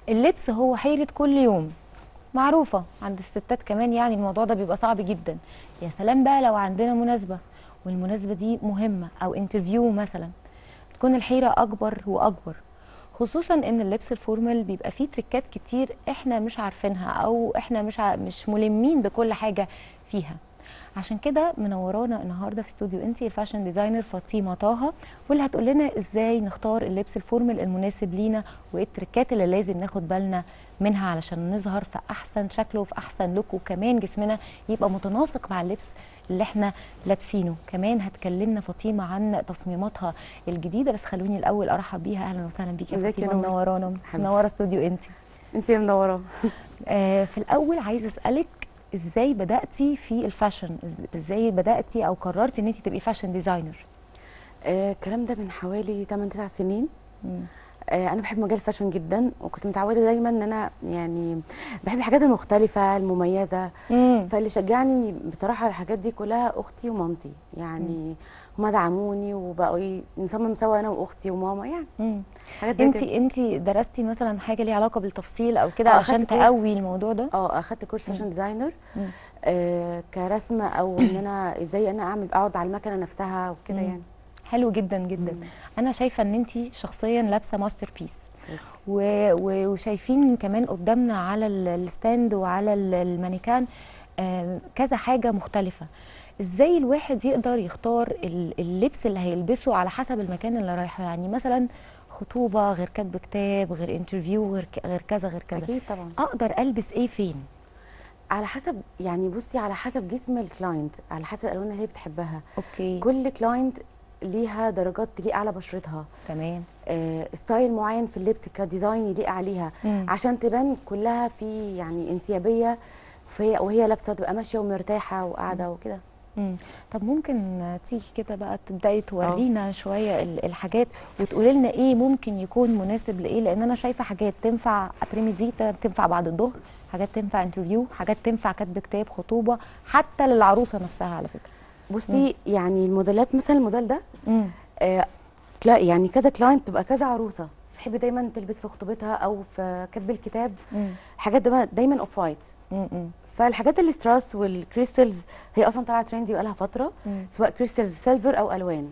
اللبس هو حيرة كل يوم معروفة عند الستات كمان يعني الموضوع ده بيبقى صعب جدا يا سلام بقى لو عندنا مناسبة والمناسبة دي مهمة أو انترفيو مثلا تكون الحيرة أكبر وأكبر خصوصا ان اللبس الفورمال بيبقى فيه تريكات كتير احنا مش عارفينها او احنا مش ع... مش ملمين بكل حاجه فيها عشان كده منورانا النهارده في استوديو انتي الفاشن ديزاينر فاطمه طه واللي هتقول لنا ازاي نختار اللبس الفورمال المناسب لينا وايه التريكات اللي لازم ناخد بالنا منها علشان نظهر في احسن شكل وفي احسن لوك وكمان جسمنا يبقى متناسق مع اللبس اللي احنا لابسينه كمان هتكلمنا فاطمه عن تصميماتها الجديده بس خلوني الاول ارحب بيها اهلا وسهلا بيكي يا ازيك يا فاطمه نور؟ منورانا حبيبتي. منوره استوديو انتي انت اللي منوره آه في الاول عايزه اسالك ازاي بداتي في الفاشن إز- ازاي بداتي او قررتي ان انت تبقي فاشن ديزاينر آه، الكلام ده من حوالي 8 9 سنين آه، انا بحب مجال الفاشن جدا وكنت متعوده دايما ان انا يعني بحب الحاجات المختلفه المميزه امم فاللي شجعني بصراحه على الحاجات دي كلها اختي ومامتي يعني هما دعموني وبقوا ي- نصمم سوا انا واختي وماما يعني امم حاجات زي انت كده انت درستي مثلا حاجه ليها علاقه بالتفصيل او كده آه، علشان أخدت كورس. تقوي الموضوع ده اه اخدت كورس فاشن ديزاينر مم. آه كرسمه او ان انا ازاي انا اعمل اقعد على المكنه نفسها وكده مم. يعني حلو جدا جدا مم. انا شايفه ان انت شخصيا لابسه ماستر بيس و... و... وشايفين كمان قدامنا على ال- الستاند وعلى ال- المانيكان آه، كذا حاجه مختلفه ازاي الواحد يقدر يختار ال- اللبس اللي هيلبسه على حسب المكان اللي رايحه يعني مثلا خطوبه غير كاتب كتاب غير انترفيو غير ك- غير كذا غير كذا اكيد طبعا اقدر البس ايه فين على حسب يعني بصي على حسب جسم الكلاينت على حسب الالوان اللي هي بتحبها اوكي كل كلاينت ليها درجات تليق على بشرتها تمام آه ستايل معين في اللبس كديزاين يليق عليها مم. عشان تبان كلها في يعني انسيابيه وهي وهي لابسه وتبقى ماشيه ومرتاحه وقاعده وكده مم. طب ممكن تيجي كده بقى تبداي تورينا شويه ال- الحاجات وتقولي لنا ايه ممكن يكون مناسب لايه لان انا شايفه حاجات تنفع ابريميديتا تنفع بعد الظهر حاجات تنفع انترفيو حاجات تنفع كاتب كتاب خطوبه حتى للعروسه نفسها على فكره بصي يعني الموديلات مثلا الموديل ده امم آه كلا يعني كذا كلاينت تبقى كذا عروسه تحب دايما تلبس في خطوبتها او في كتب الكتاب حاجات دايما دايما اوف وايت امم فالحاجات الاستراس والكريستالز هي اصلا طالعه ترندي بقالها فتره سواء كريستالز سيلفر او الوان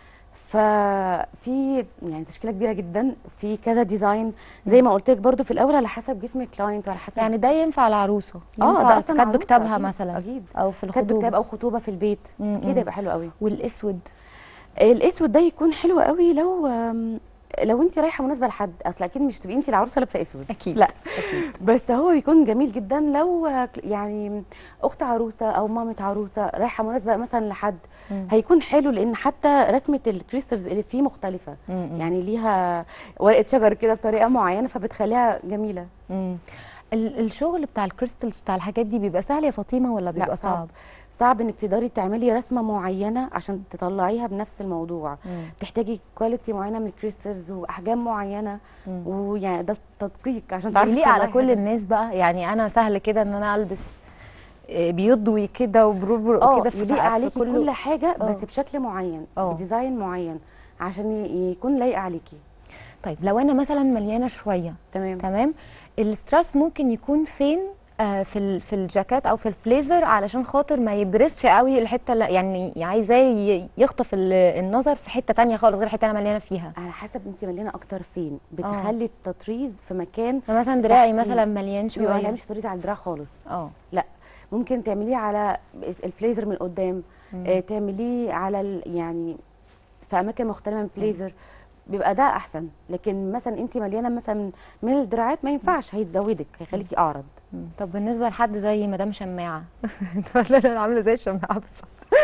ففي يعني تشكيله كبيره جدا في كذا ديزاين زي ما قلت لك برضو في الاول على حسب جسم الكلاينت وعلى حسب يعني ده ينفع العروسه اه ينفع ده اصلا كاتب عروسة كتابها أكيد، مثلا اكيد او في كاتب كتاب الخطوبه او خطوبه في البيت مم، مم. كده يبقى حلو قوي والاسود الاسود ده يكون حلو قوي لو آم، لو انت رايحه مناسبه لحد اصل اكيد مش تبقي انت العروسه لابسه اسود اكيد لا اكيد بس هو بيكون جميل جدا لو آه، يعني اخت عروسه او مامه عروسه رايحه مناسبه مثلا لحد مم. هيكون حلو لان حتى رسمه الكريستالز اللي فيه مختلفه مم. يعني ليها ورقه شجر كده بطريقه معينه فبتخليها جميله مم. ال- الشغل بتاع الكريستالز بتاع الحاجات دي بيبقى سهل يا فاطمه ولا بيبقى صعب. صعب؟ صعب انك تقدري تعملي رسمه معينه عشان تطلعيها بنفس الموضوع مم. تحتاجي كواليتي معينه من الكريستالز واحجام معينه مم. ويعني ده تدقيق عشان تعرفي يليق على تطلعي كل حاجة. الناس بقى يعني انا سهل كده ان انا البس آه، بيضوي كده وبربر اه كده في يليق في عليكي كله. كل حاجه آه. بس بشكل معين اه. بديزاين معين عشان ي- يكون لايق عليكي طيب لو انا مثلا مليانه شويه تمام تمام الستريس ممكن يكون فين آه في ال- في الجاكيت او في البليزر علشان خاطر ما يبرزش قوي الحته اللي يعني عايزاه ي- يخطف ال- النظر في حته تانية خالص غير الحته انا مليانه فيها على حسب انت مليانه اكتر فين بتخلي التطريز في مكان فمثلا دراعي تحتي. مثلا مليان ما شويه تعمليش تطريز على الدراع خالص اه لا ممكن تعمليه على البليزر من قدام آه تعمليه على ال- يعني في اماكن مختلفه من البليزر بيبقى ده احسن لكن مثلا انت مليانه مثلا من الدراعات ما ينفعش هيزودك هيخليكي اعرض مم. طب بالنسبه لحد زي مدام شماعه ولا انا عامله زي الشماعه بس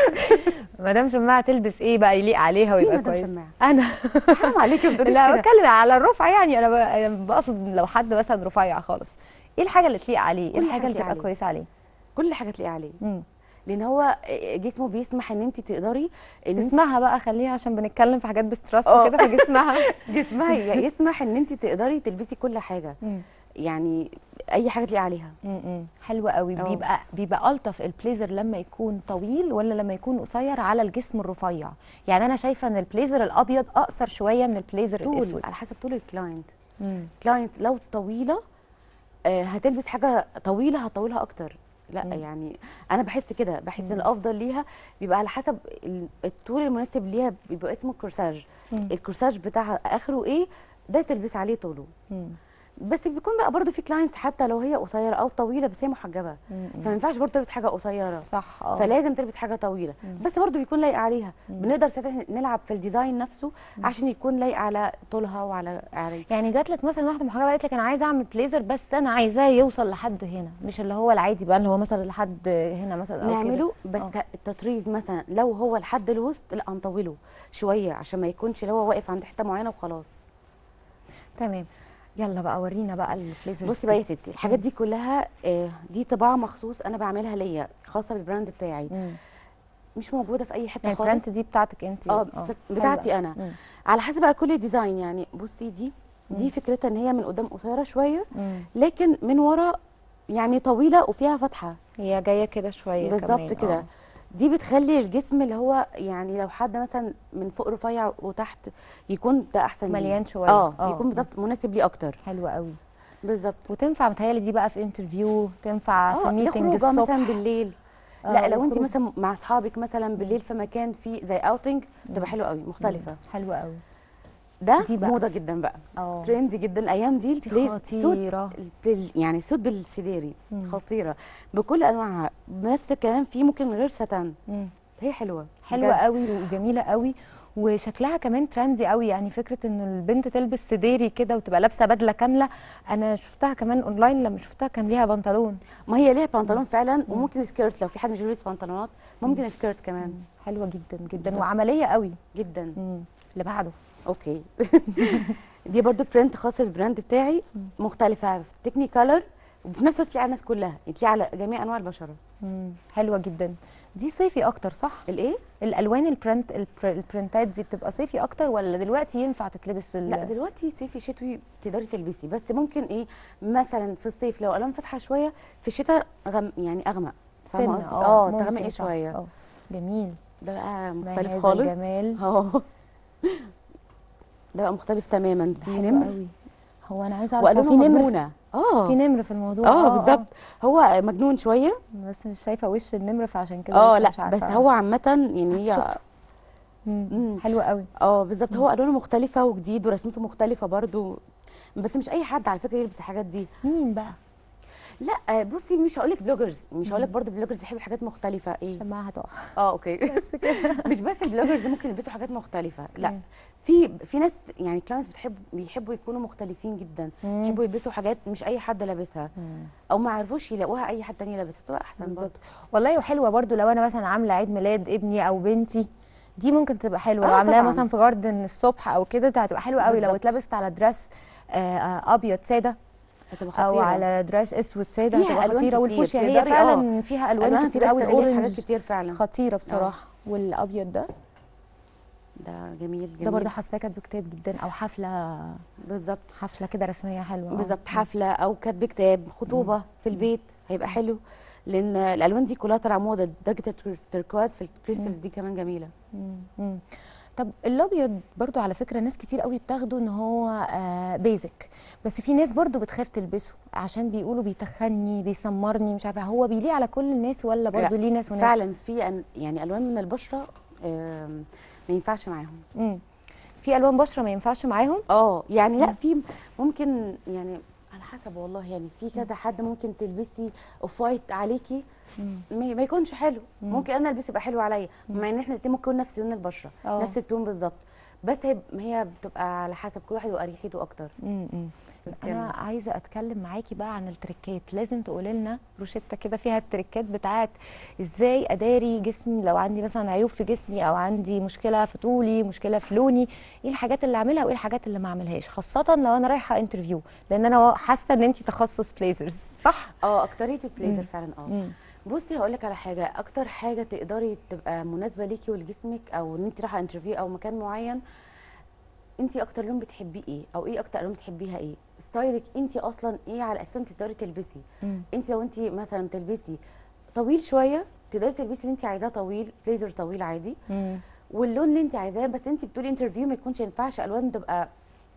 مدام شماعه تلبس ايه بقى يليق عليها مين ويبقى مدام كويس شماعة؟ انا حرام عليكي ما بتقوليش لا كده بتكلم على الرفع يعني انا ب- يعني بقصد لو حد مثلا رفيع خالص ايه الحاجه اللي تليق عليه ايه كل الحاجه حاجة اللي تليق تبقى عليه. كويسه عليه كل حاجه تلاقي عليه مم. لان هو جسمه بيسمح ان انت تقدري ان انت اسمها بقى خليها عشان بنتكلم في حاجات بستريس اه. وكده فجسمها جسمها ي- يسمح ان انت تقدري تلبسي كل حاجه مم. يعني اي حاجه تلاقي عليها مم. حلو قوي اه. بيبقى بيبقى الطف البليزر لما يكون طويل ولا لما يكون قصير على الجسم الرفيع يعني انا شايفه ان البليزر الابيض اقصر شويه من البليزر طول الاسود على حسب طول الكلاينت مم. كلاينت لو طويله آه، هتلبس حاجه طويله هتطولها اكتر لا مم. يعني انا بحس كده بحس ان مم. الافضل ليها بيبقى على حسب ال- الطول المناسب ليها بيبقى اسمه كورساج مم. الكورساج بتاعها اخره ايه ده تلبس عليه طوله مم. بس بيكون بقى برضو في كلاينتس حتى لو هي قصيره او طويله بس هي محجبه مم. فما ينفعش برضو تلبس حاجه قصيره صح اه فلازم تلبس حاجه طويله مم. بس برضو بيكون لايق عليها مم. بنقدر ساعتها نلعب في الديزاين نفسه عشان يكون لايق على طولها وعلى على يعني جات لك مثلا واحده محجبه قالت لك انا عايزه اعمل بليزر بس انا عايزاه يوصل لحد هنا مش اللي هو العادي بقى اللي هو مثلا لحد هنا مثلا أو كده. نعمله بس آه. التطريز مثلا لو هو لحد الوسط لا نطوله شويه عشان ما يكونش اللي هو واقف عند حته معينه وخلاص تمام يلا بقى ورينا بقى البليزر بصي بقى يا ستي الحاجات دي كلها آه، دي طباعه مخصوص انا بعملها ليا خاصه بالبراند بتاعي مش موجوده في اي حته يعني خالص البرنت دي بتاعتك انت اه بت- بتاعتي انا مم. على حسب بقى كل ديزاين يعني بصي دي دي فكرتها ان هي من قدام قصيره شويه مم. لكن من ورا يعني طويله وفيها فتحه هي جايه كده شويه بالظبط كمان، كده آه. دي بتخلي الجسم اللي هو يعني لو حد مثلا من فوق رفيع وتحت يكون ده احسن ليه. مليان شوية. اه آه. يكون بالظبط مناسب ليه اكتر حلوه قوي بالظبط وتنفع متهيألي دي بقى في انترفيو تنفع في اه ميتنج لخروجه الصبح مثلا بالليل آه، لا لو انت لخروج. مثلا مع اصحابك مثلا بالليل في مكان فيه زي اوتنج تبقى حلوه قوي مختلفه حلوه قوي ده دي بقى. موضه جدا بقى اه ترندي جدا الايام دي البليز خطيرة. سوت بال يعني سوت بالسديري مم. خطيره بكل انواعها بنفس الكلام فيه ممكن من غير ستان مم. هي حلوه حلوه بجد. قوي وجميله قوي وشكلها كمان ترندي قوي يعني فكره ان البنت تلبس سديري كده وتبقى لابسه بدله كامله انا شفتها كمان اونلاين لما شفتها كان ليها بنطلون ما هي ليها بنطلون فعلا وممكن سكيرت لو في حد مش بيلبس بنطلونات ممكن سكيرت كمان حلوه جدا جدا بالظبط. وعمليه قوي جدا مم. اللي بعده اوكي دي برضو برنت خاص بالبراند بتاعي مختلفه في تكني كولر وفي نفس الوقت تليق على الناس كلها تليق على جميع انواع البشره مم. حلوه جدا دي صيفي اكتر صح الايه الالوان البرنت البر- البرنتات دي بتبقى صيفي اكتر ولا دلوقتي ينفع تتلبس في ال- لا دلوقتي صيفي شتوي تقدري تلبسي بس ممكن ايه مثلا في الصيف لو الوان فاتحه شويه في الشتاء غم يعني اغمق فاهمه سنة، قصدي اه ممكن تغمقي صح. شويه اه جميل ده بقى ما مختلف هذا خالص الجمال. اه ده بقى مختلف تماما في حلو نمر قوي هو انا عايزه اعرف هو والوانه في نمر مجنونه اه في نمر في الموضوع اه بالظبط هو مجنون شويه بس مش شايفه وش النمر فعشان كده اه لسه لا مش عارفة. بس هو عامه يعني هي شفته. مم. مم. حلو قوي اه بالظبط هو الوانه مختلفه وجديد ورسمته مختلفه برضو بس مش اي حد على فكره يلبس الحاجات دي مين بقى لا آه، بصي مش هقول لك بلوجرز مش هقول لك برضو بلوجرز يحبوا حاجات مختلفه ايه الشماعه هتقع اه اوكي مش بس البلوجرز ممكن يلبسوا حاجات مختلفه لا مم. في في ناس يعني كلاينتس بتحب بيحبوا يكونوا مختلفين جدا مم. يحبوا يلبسوا حاجات مش اي حد لابسها او ما عرفوش يلاقوها اي حد تاني لابسها بتبقى احسن برضه بالظبط والله وحلوه برضو لو انا مثلا عامله عيد ميلاد ابني او بنتي دي ممكن تبقى حلوه آه لو عاملاها طبعاً. مثلا في جاردن الصبح او كده ده هتبقى حلوه قوي لو بالظبط. اتلبست على دريس آه، آه، ابيض ساده هتبقى خطيره او على دريس اسود ساده فيها هتبقى ألوان خطيره كتير، والفوشيا هي تقدري- فعلا فيها الوان ألوانها كتير تقدري قوي تستغليها في حاجات الاورنج كتير فعلا خطيره بصراحه والابيض ده ده جميل جميل ده برضه حاساه كاتب كتاب جدا او حفله بالظبط حفله كده رسميه حلوه آه. بالظبط حفله او كاتب كتاب خطوبه في البيت هيبقى حلو لان الالوان دي كلها طالعه موضه درجه التركواز في الكريستالز دي كمان جميله مم. مم. طب الابيض برضو على فكره ناس كتير قوي بتاخده ان هو آه بيزك بس في ناس برضو بتخاف تلبسه عشان بيقولوا بيتخني بيسمرني مش عارفه هو بيليق على كل الناس ولا برضو لا، ليه ناس وناس فعلا في أن- يعني الوان من البشره آم، ما ينفعش معاهم مم. في الوان بشره ما ينفعش معاهم اه يعني لا في ممكن يعني على حسب والله يعني في كذا حد ممكن تلبسي اوف وايت عليكي ما ما يكونش حلو ممكن انا البسه يبقى حلو عليا مع ان احنا الاتنين ممكن نكون نفس لون البشره اه. نفس التون بالظبط بس هي هي بتبقى على حسب كل واحد واريحيته اكتر مم. مم. انا عايزه اتكلم معاكي بقى عن التريكات لازم تقولي لنا روشته كده فيها التريكات بتاعت ازاي اداري جسمي لو عندي مثلا عيوب في جسمي او عندي مشكله في طولي مشكله في لوني ايه الحاجات اللي اعملها وايه الحاجات اللي ما اعملهاش خاصه لو انا رايحه انترفيو لان انا حاسه ان انت تخصص بليزرز صح اه اكتريه البليزر مم. فعلا اه مم. بصي هقول لك على حاجه اكتر حاجه تقدري تبقى مناسبه ليكي ولجسمك او ان انت رايحه انترفيو او مكان معين انت اكتر لون بتحبيه ايه او ايه اكتر لون بتحبيها ايه ستايلك انت اصلا ايه على اساس انت تقدري تلبسي مم. انت لو انت مثلا تلبسي طويل شويه تقدري تلبسي اللي انت عايزاه طويل بليزر طويل عادي مم. واللون اللي انت عايزاه بس انت بتقولي انترفيو ما يكونش ينفعش الوان تبقى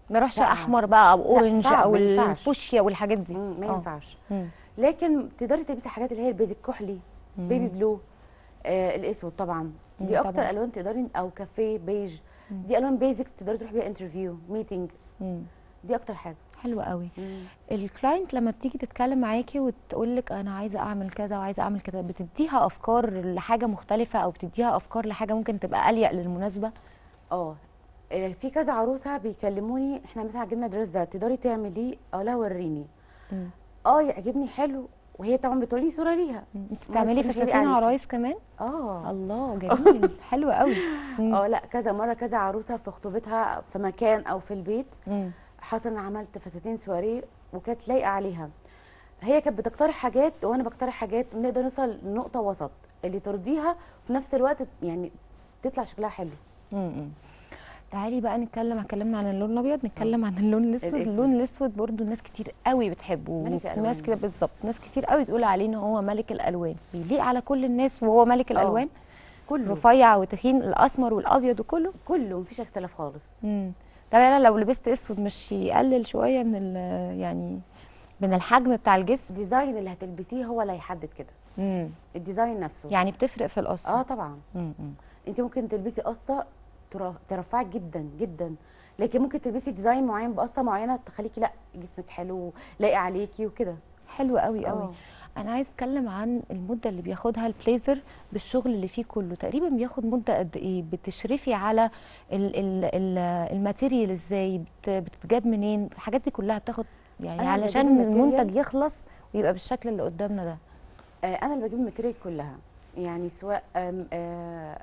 ما اروحش لا. احمر بقى او اورنج صعب، او ما ينفعش. الفوشيا والحاجات دي مم، ما آه. ينفعش مم. لكن تقدري تلبسي الحاجات اللي هي البيزك كحلي بيبي بلو آه الاسود طبعا دي مم، اكتر طبعاً. الوان تقدري او كافيه بيج دي الوان بيزكس تقدري تروحي بيها انترفيو ميتنج مم. دي اكتر حاجه حلو قوي مم. الكلاينت لما بتيجي تتكلم معاكي وتقول لك انا عايزه اعمل كذا وعايزه اعمل كذا بتديها افكار لحاجه مختلفه او بتديها افكار لحاجه ممكن تبقى اليق للمناسبه اه آه، في كذا عروسه بيكلموني احنا مثلا عجبنا دريس ده تقدري تعمليه اه لا وريني مم. اه يعجبني حلو وهي طبعا بتوري لي صوره ليها مم. انت ما بتعملي تسيبش يليق فساتين عليكي. عرايس كمان اه الله جميل حلو قوي مم. اه لا كذا مره كذا عروسه في خطوبتها في مكان او في البيت مم. حصل انا عملت فساتين سواريه وكانت لايقه عليها هي كانت بتقترح حاجات وانا بقترح حاجات ونقدر نوصل لنقطه وسط اللي ترضيها وفي نفس الوقت يعني تطلع شكلها حلو مم. تعالي بقى نتكلم اتكلمنا عن اللون الابيض نتكلم عن اللون الاسود الأسود. اللون الاسود برضو ناس كتير قوي بتحبه ملك ناس الألوان. كده بالظبط ناس كتير قوي تقول عليه ان هو ملك الالوان بيليق على كل الناس وهو ملك الالوان كله رفيع وتخين الاسمر والابيض وكله كله مفيش اختلاف خالص امم طب انا لو لبست اسود مش يقلل شويه من ال- يعني من الحجم بتاع الجسم الديزاين اللي هتلبسيه هو اللي هيحدد كده امم الديزاين نفسه يعني بتفرق في القص اه طبعا امم انت ممكن تلبسي قصه تر- ترفعك جدا جدا لكن ممكن تلبسي ديزاين معين بقصه معينه تخليكي لا جسمك حلو لايق عليكي وكده حلو قوي قوي اه. انا عايز اتكلم عن المده اللي بياخدها البليزر بالشغل اللي فيه كله تقريبا بياخد مده قد ايه بتشرفي على ال ال ال الماتيريال ازاي بت- بتتجاب منين الحاجات دي كلها بتاخد يعني أنا اللي بجيب علشان الماتيريال- المنتج يخلص ويبقى بالشكل اللي قدامنا ده آه انا اللي بجيب الماتيريال كلها يعني سواء آم، آه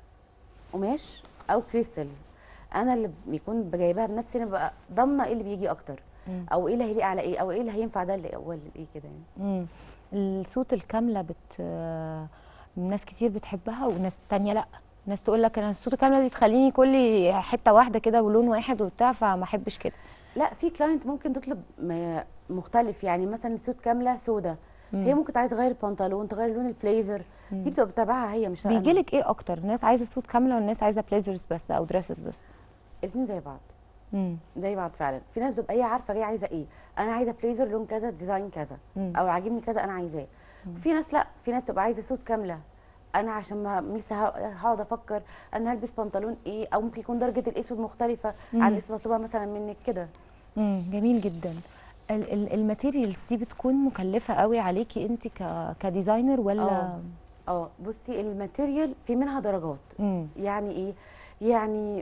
قماش او كريستالز انا اللي بيكون جايباها بنفسي انا ببقى ضامنه ايه اللي بيجي اكتر مم. او ايه اللي هيليق على ايه او ايه اللي هينفع ده اللي ولا ايه كده يعني امم الصوت الكامله بت آه، ناس كتير بتحبها وناس تانية لا ناس تقول لك انا الصوت الكامله دي تخليني كل حته واحده كده ولون واحد وبتاع فما احبش كده لا في كلاينت ممكن تطلب م- مختلف يعني مثلا سوت كامله سودا مم. هي ممكن عايز تغير البنطلون تغير لون البليزر دي بتبقى بتابعها هي مش أنا. بيجي لك ايه اكتر الناس عايزه صوت كامله والناس عايزه بليزرز بس او دريسز بس الاثنين زي بعض امم زي بعض فعلا في ناس بتبقى هي عارفه هي عايزه ايه انا عايزه بليزر لون كذا ديزاين كذا مم. او عاجبني كذا انا عايزاه في ناس لا في ناس تبقى عايزه سوت كامله انا عشان ما لسه ه- هقعد افكر انا هلبس بنطلون ايه او ممكن يكون درجه الاسود مختلفه مم. عن الاسود مطلوبه مثلا منك كده امم جميل جدا ال- ال- الماتيريالز دي بتكون مكلفه قوي عليكي انت ك كديزاينر ولا اه. اه بصي الماتيريال في منها درجات امم يعني ايه يعني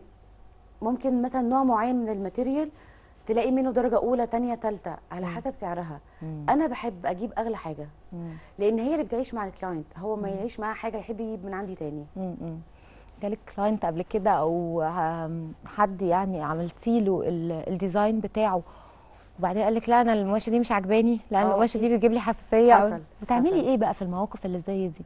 ممكن مثلا نوع معين من الماتيريال تلاقي منه درجه اولى تانية تالتة على مم. حسب سعرها مم. انا بحب اجيب اغلى حاجه مم. لان هي اللي بتعيش مع الكلاينت هو ما يعيش معاه حاجه يحب يجيب من عندي تاني امم جالك كلاينت قبل كده او آم، حد يعني عملتي له ال- الديزاين بتاعه وبعدين قال لك لا انا القماشه دي مش عجباني لان اه، القماشه في- دي بتجيب لي حساسيه أو- حصل، بتعملي حصل. ايه بقى في المواقف اللي زي دي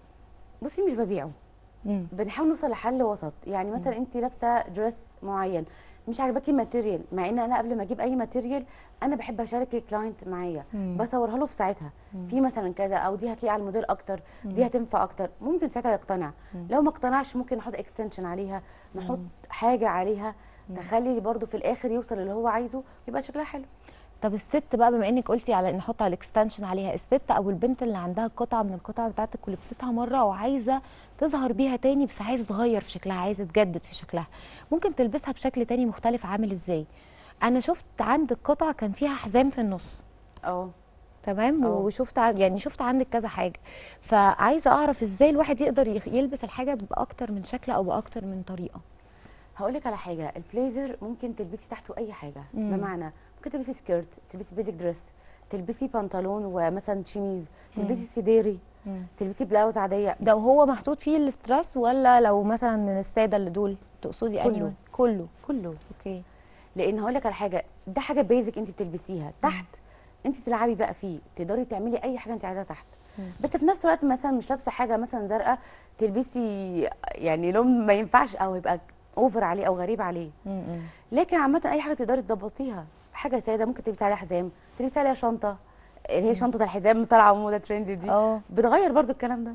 بصي مش ببيعه امم بنحاول نوصل لحل وسط يعني مثلا انت لابسه دريس معين مش عاجباكي الماتيريال مع ان انا قبل ما اجيب اي ماتيريال انا بحب اشارك الكلاينت معايا مم. بصورها له في ساعتها في مثلا كذا او دي هتليق على الموديل اكتر دي هتنفع اكتر ممكن ساعتها يقتنع لو ما اقتنعش ممكن نحط اكستنشن عليها نحط حاجه عليها تخلي برضو في الاخر يوصل اللي هو عايزه يبقى شكلها حلو طب الست بقى بما انك قلتي على ان نحط على الاكستنشن عليها الست او البنت اللي عندها قطعه من القطع بتاعتك ولبستها مره وعايزه تظهر بيها تاني بس عايزه تغير في شكلها عايزه تجدد في شكلها ممكن تلبسها بشكل تاني مختلف عامل ازاي انا شفت عندك قطع كان فيها حزام في النص اه تمام اه. وشفت ع- يعني شفت عندك كذا حاجه فعايزه اعرف ازاي الواحد يقدر يخ- يلبس الحاجه باكتر من شكل او باكتر من طريقه هقول لك على حاجه البليزر ممكن تلبسي تحته اي حاجه مم. بمعنى ممكن تلبسي سكيرت تلبسي بيزك دريس تلبسي بنطلون ومثلا شيميز تلبسي سديري مم. تلبسي بلاوز عاديه ده وهو محطوط فيه الاسترس ولا لو مثلا من الساده اللي دول تقصدي كله. انهي كله كله اوكي لان هقول لك على حاجه ده حاجه بيزك انت بتلبسيها تحت انت تلعبي بقى فيه تقدري تعملي اي حاجه انت عايزاها تحت بس في نفس الوقت مثلا مش لابسه حاجه مثلا زرقاء تلبسي يعني لون ما ينفعش او يبقى اوفر عليه او غريب عليه مم. لكن عامه اي حاجه تقدري تظبطيها حاجه ساده ممكن تلبسي عليها حزام تلبسي عليها شنطه اللي هي شنطه الحزام طالعه موضه ترند دي اه بتغير برضو الكلام ده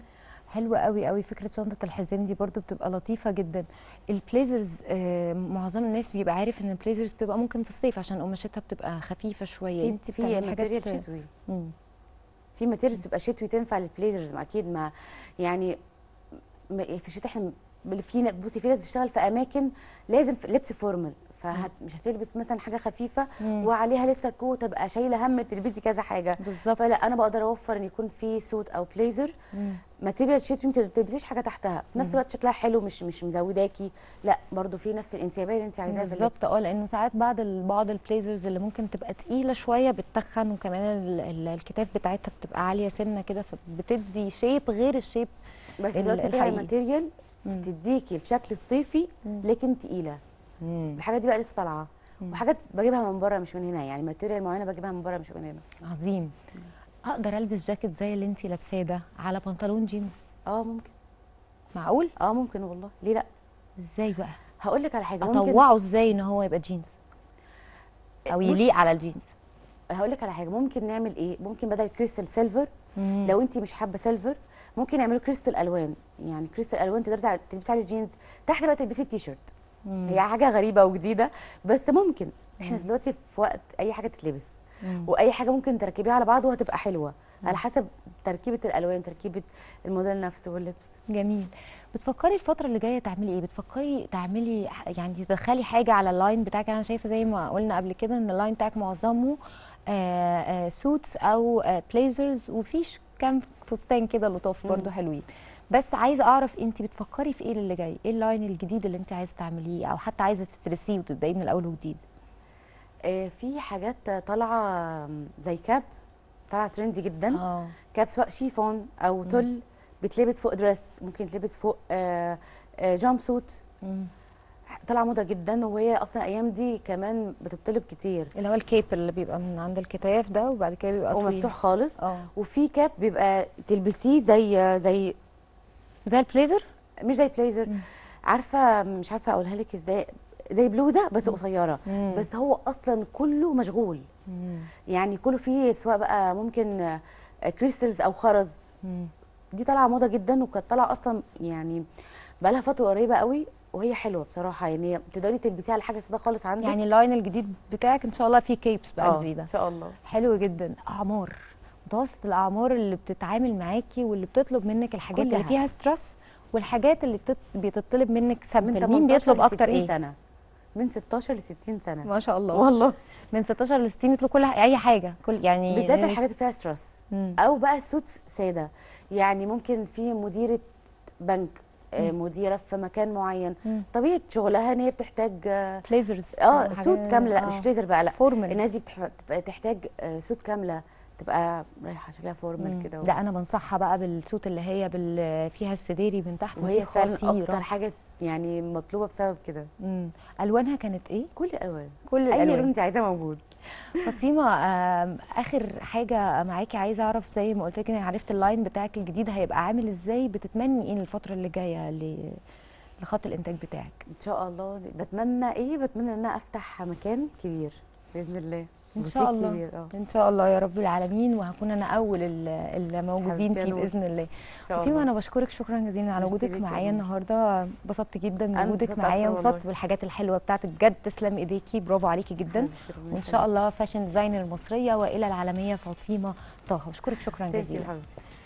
حلوة قوي قوي فكرة شنطة الحزام دي برضو بتبقى لطيفة جدا البليزرز آه معظم الناس بيبقى عارف ان البليزرز بتبقى ممكن في الصيف عشان قماشتها بتبقى خفيفة شوية في انت في بتعملي ماتيريال حاجات شتوي مم. في ماتيريال تبقى شتوي تنفع للبليزرز ما اكيد ما يعني ما- في الشتاء احنا بل- في ن- بصي في ناس بتشتغل في اماكن لازم في لبس فورمال فمش هتلبس مثلا حاجه خفيفه مم. وعليها لسه كوت تبقى شايله هم تلبسي كذا حاجه بالظبط فلا انا بقدر اوفر ان يكون في سوت او بليزر مم. ماتيريال شتوي انت ما بتلبسيش حاجه تحتها في نفس الوقت شكلها حلو مش مش مزوداكي لا برضو في نفس الانسيابيه اللي انت عايزاها في بالظبط اللبس اه لانه ساعات بعض ال- بعض البليزرز اللي ممكن تبقى تقيله شويه بتتخن وكمان ال- ال- الكتاف بتاعتها بتبقى عاليه سنه كده فبتدي شيب غير الشيب بس ال- دلوقتي طلع الحقيقي. ماتيريال مم. تديكي الشكل الصيفي مم. لكن تقيله مم. الحاجات دي بقى لسه طالعه مم. وحاجات بجيبها من بره مش من هنا يعني ماتيريال معينه بجيبها من بره مش من هنا عظيم اقدر البس جاكيت زي اللي انتي لابساه ده على بنطلون جينز اه ممكن معقول اه ممكن والله ليه لا ازاي بقى هقول لك على حاجه ممكن اطوعه ازاي ان هو يبقى جينز او بص- يليق على الجينز هقول لك على حاجه ممكن نعمل ايه ممكن بدل كريستال سيلفر مم. لو انت مش حابه سيلفر ممكن نعمله كريستال الوان يعني كريستال الوان تقدري تلبسي على الجينز تحت بقى تلبسي التيشيرت مم. هي حاجه غريبه وجديده بس ممكن احنا مم. دلوقتي في وقت اي حاجه تتلبس مم. واي حاجه ممكن تركبيها على بعض وهتبقى حلوه على حسب تركيبه الالوان تركيبه الموديل نفسه واللبس جميل بتفكري الفترة اللي جاية تعملي ايه؟ بتفكري تعملي ح- يعني تدخلي حاجة على اللاين بتاعك انا شايفة زي ما قلنا قبل كده ان اللاين بتاعك معظمه سوتس او بليزرز وفيش كام فستان كده لطاف برضو مم. حلوين بس عايزة اعرف انت بتفكري في ايه اللي جاي؟ ايه اللاين الجديد اللي انت عايزة تعمليه او حتى عايزة تدرسيه وتبدأيه من الاول وجديد؟ آه، في حاجات طالعه زي كاب طالعه ترندي جدا اه كاب سواء شيفون او تل بتلبس فوق دريس ممكن تلبس فوق آه، آه، جامب سوت مم. طالعه موضه جدا وهي اصلا الايام دي كمان بتطلب كتير اللي هو الكيب اللي بيبقى من عند الكتاف ده وبعد كده بيبقى طويل ومفتوح خالص اه وفي كاب بيبقى تلبسيه زي زي زي البليزر؟ مش زي بليزر مم. عارفه مش عارفه اقولها لك ازاي زي بلوزه بس قصيره مم. بس هو اصلا كله مشغول مم. يعني كله فيه سواء بقى ممكن آه، كريستلز او خرز مم. دي طالعه موضه جدا وكانت طالعه اصلا يعني بقى لها فتره قريبه قوي وهي حلوه بصراحه يعني تقدري تلبسيها على حاجه ساده خالص عندك يعني اللاين الجديد بتاعك ان شاء الله فيه كيبس بقى اه جديده ان شاء الله حلو جدا اعمار متوسط الاعمار اللي بتتعامل معاكي واللي بتطلب منك الحاجات اللي كلها. فيها ستريس والحاجات اللي بتت... بتطلب منك من سامبل 18 مين بيطلب ل اكتر 60 ايه سنه من 16 ل 60 سنه ما شاء الله والله من 16 ل 60 يطلب كل ح- اي حاجه كل يعني بالذات ناس- الحاجات اللي فيها ستريس مم. او بقى سوتس ساده يعني ممكن في مديره بنك آه، مديره في مكان معين مم. طبيعه شغلها ان هي بتحتاج اه بليزرز آه، سوت كامله لا مش بليزر بقى لا فورمال الناس دي بتح- بتبقى تحتاج آه، سوت كامله تبقى رايحه شكلها فورمال كده لا انا بنصحها بقى بالسوت اللي هي بال... فيها السديري من تحت وهي دي فعلا خطيرة. اكتر حاجه يعني مطلوبه بسبب كده مم. الوانها كانت ايه كل الالوان كل اي الالوان لون انت عايزاه موجود فاطمه آم، اخر حاجه معاكي عايزه اعرف زي ما قلت لك انا عرفت اللاين بتاعك الجديد هيبقى عامل ازاي بتتمني ايه الفتره اللي جايه ل- لخط الانتاج بتاعك ان شاء الله بتمنى ايه بتمنى ان انا افتح مكان كبير باذن الله ان شاء بوتيك الله كبير اه ان شاء الله يا رب العالمين وهكون انا اول ال- اللي موجودين حبيبتي يا فيه نور. باذن الله ان شاء فاطمه الله انا بشكرك شكرا جزيلا على ميرسي وجودك ليكي يا معايا نور. النهارده انبسطت جدا أنا بوجودك انبسطت معايا أكتر وانبسطت والله. بالحاجات الحلوه بتاعتك بجد تسلم ايديكي برافو عليكي جدا وان شاء الله فاشن ديزاينر المصريه والى العالميه فاطمه طه بشكرك شكرا ثانك يو جزيلا حبيبتي